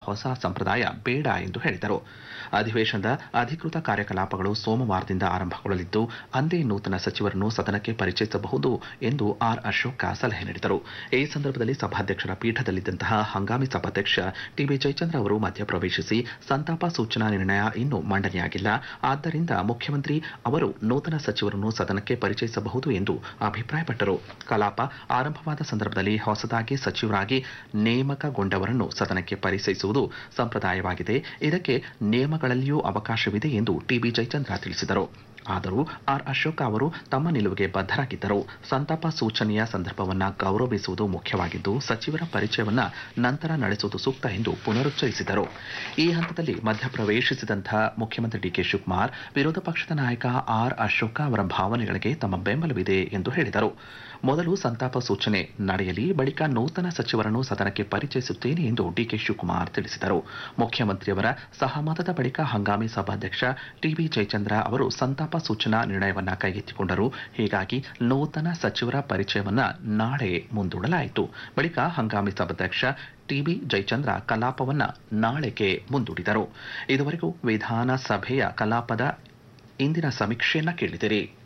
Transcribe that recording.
ಹೊಸ ಸಂಪ್ರದಾಯ ಬೇಡ ಎಂದು ಹೇಳಿದರು ಅಧಿವೇಶನದ ಅಧಿಕೃತ ಕಾರ್ಯಕಲಾಪಗಳು ಸೋಮವಾರದಿಂದ ಆರಂಭಗೊಳ್ಳಲಿದ್ದು ಅಂದೇ ನೂತನ ಸಚಿವರನ್ನು ಸದನಕ್ಕೆ ಪರಿಚಯಿಸಬಹುದು ಎಂದು ಆರ್ ಅಶೋಕ ಸಲಹೆ ನೀಡಿದರು ಈ ಸಂದರ್ಭದಲ್ಲಿ ಸಭಾಧ್ಯಕ್ಷರ ಪೀಠದಲ್ಲಿದ್ದಂತಹ ಹಂಗಾಮಿ ಸಭಾಧ್ಯಕ್ಷ ಟಿಬಿ ಜಯಚಂದ್ರ ಅವರು ಮಧ್ಯಪ್ರವೇಶಿಸಿ ಸಂತಾಪ ಸೂಚನಾ ನಿರ್ಣಯ ಇನ್ನೂ ಮಂಡನೆಯಾಗಿಲ್ಲ ಆದ್ದರಿಂದ ಮುಖ್ಯಮಂತ್ರಿ ಅವರು ನೂತನ ಸಚಿವರನ್ನು ಸದನಕ್ಕೆ ಪರಿಚಯಿಸಬಹುದು ಎಂದು ಅಭಿಪ್ರಾಯಪಟ್ಟರು ಕಲಾಪ ಆರಂಭವಾದ ಸಂದರ್ಭದಲ್ಲಿ ಹೊಸದಾಗಿ ಸಚಿವರಾಗಿ ನೇಮಕಗೊಂಡವರನ್ನು ಸದನಕ್ಕೆ ಪರಿಚಯಿಸುವುದು ಸಂಪ್ರದಾಯವಾಗಿದೆ ಇದಕ್ಕೆ ನಿಯಮಗಳಲ್ಲಿಯೂ ಅವಕಾಶವಿದೆ ಎಂದು ಟಿಬಿ ಜಯಚಂದ್ರ ತಿಳಿಸಿದರು ಆದರೂ ಆರ್ ಅಶೋಕ ಅವರು ತಮ್ಮ ನಿಲುವಿಗೆ ಬದ್ಧರಾಗಿದ್ದರು ಸಂತಾಪ ಸೂಚನೆಯ ಸಂದರ್ಭವನ್ನ ಗೌರವಿಸುವುದು ಮುಖ್ಯವಾಗಿದ್ದು ಸಚಿವರ ಪರಿಚಯವನ್ನ ನಂತರ ನಡೆಸುವುದು ಸೂಕ್ತ ಎಂದು ಪುನರುಚ್ಚರಿಸಿದರು ಈ ಹಂತದಲ್ಲಿ ಮಧ್ಯಪ್ರವೇಶಿಸಿದಂತಹ ಮುಖ್ಯಮಂತ್ರಿ ಡಿಕೆ ಶಿವಕುಮಾರ್ ವಿರೋಧ ಪಕ್ಷದ ನಾಯಕ ಆರ್ ಅಶೋಕ ಅವರ ಭಾವನೆಗಳಿಗೆ ತಮ್ಮ ಬೆಂಬಲವಿದೆ ಎಂದು ಹೇಳಿದರು ಮೊದಲು ಸಂತಾಪ ಸೂಚನೆ ನಡೆಯಲಿ ಬಳಿಕ ನೂತನ ಸಚಿವರನ್ನು ಸದನಕ್ಕೆ ಪರಿಚಯಿಸುತ್ತೇನೆ ಎಂದು ಡಿಕೆ ಶಿವಕುಮಾರ್ ತಿಳಿಸಿದರು ಮುಖ್ಯಮಂತ್ರಿಯವರ ಸಹಮತದ ಬಳಿಕ ಹಂಗಾಮಿ ಸಭಾಧ್ಯಕ್ಷ ಟಿಬಿ ಜಯಚಂದ್ರ ಅವರು ಸಂತಾಪ ಸೂಚನಾ ನಿರ್ಣಯವನ್ನ ಕೈಗೆತ್ತಿಕೊಂಡರು ಹೀಗಾಗಿ ನೂತನ ಸಚಿವರ ಪರಿಚಯವನ್ನ ನಾಳೆ ಮುಂದೂಡಲಾಯಿತು ಬಳಿಕ ಹಂಗಾಮಿ ಸಭಾಧ್ಯಕ್ಷ ಟಿಬಿ ಜಯಚಂದ್ರ ಕಲಾಪವನ್ನ ನಾಳೆಗೆ ಮುಂದೂಡಿದರು ಇದುವರೆಗೂ ವಿಧಾನಸಭೆಯ ಕಲಾಪದ ಇಂದಿನ ಸಮೀಕ್ಷೆಯನ್ನ ಕೇಳಿದಿರಿ